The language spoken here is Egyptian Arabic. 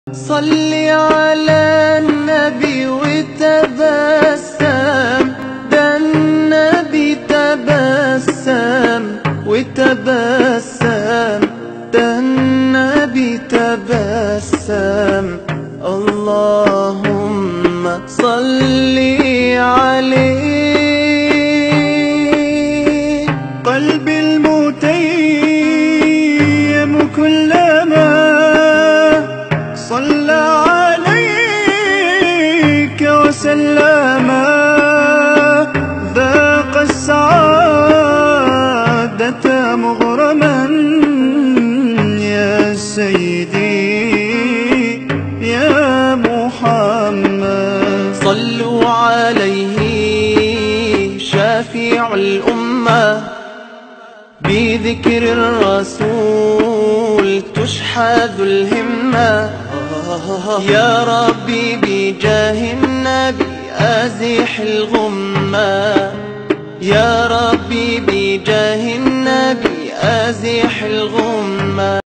صل على النبي وتبسم ده النبي تبسم وتبسم ده النبي تبسم اللهم صل عليه قلبي المتيم كلما صلى عليك وسلم ذاق السعادة مغرما يا سيدي يا محمد صلوا عليه شافع الأمة بذكر الرسول تشحذ الهمة يا ربي بجاه النبي أزح الغمة يا ربي بجاه النبي أزح الغمة